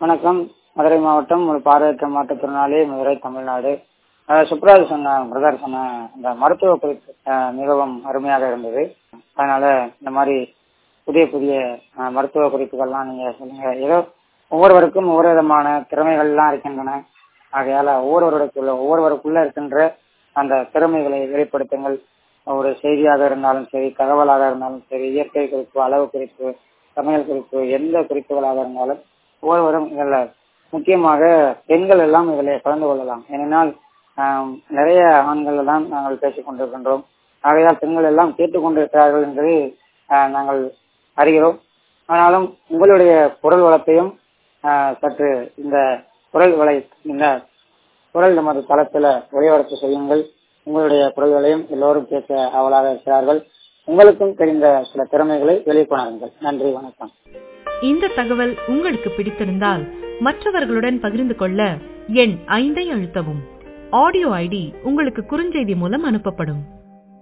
வணக்கம் மதுரை மாவட்டம் ஒரு பார்வையற்ற மாற்றுத்திறனாளி மதுரை தமிழ்நாடு அஹ் சுப்ராஜ் சொன்ன பிரதர் சொன்ன இந்த மருத்துவ குறிப்பு அஹ் மிகவும் அருமையாக இருந்தது அதனால இந்த மாதிரி புதிய புதிய அஹ், மருத்துவ குறிப்புகள்லாம் நீங்க சொல்லுங்க ஏதோ ஒவ்வொருவருக்கும் ஒவ்வொரு விதமான திறமைகள்லாம் இருக்கின்றன ஆகையால ஒவ்வொருவருக்குள்ள ஒவ்வொருவருக்குள்ள இருக்கின்ற அந்த திறமைகளை வெளிப்படுத்துங்கள் ஒரு செய்தியாக இருந்தாலும் சரி தகவலாக இருந்தாலும் சரி இயற்கை குறிப்பு அளவு குறிப்பு சமையல் குறிப்பு எந்த குறிப்புகளாக இருந்தாலும் ஒவ்வொருவரும் இதில் முக்கியமாக பெண்கள் எல்லாம் இதில் கலந்து கொள்ளலாம் ஏனென்றால் ஆம், நிறைய ஆண்கள் தான் நாங்கள் பேசிக் கொண்டிருக்கின்றோம் ஆகையால் பெண்கள் எல்லாம் கேட்டுக்கொண்டிருக்கிறார்கள் என்பதை ஆஹ், நாங்கள் அறிகிறோம் ஆனாலும் உங்களுடைய குரல் வளத்தையும் ஆஹ், சற்று இந்த குரல் வளை இந்த குரல் நமது தளத்துல ஒளிபரப்பு செய்யுங்கள் உங்களுடைய குரல்களையும் எல்லோரும் கேட்க ஆவலாக இருக்கிறார்கள் உங்களுக்கும் தெரிந்த சில திறமைகளை வெளிக்கொணருங்கள் நன்றி வணக்கம் இந்த தகவல் உங்களுக்கு பிடித்திருந்தால் மற்றவர்களுடன் பகிர்ந்து கொள்ள எண் ஐந்தை அழுத்தவும் ஆடியோ ஐடி உங்களுக்கு குறுஞ்செய்தி மூலம் அனுப்பப்படும்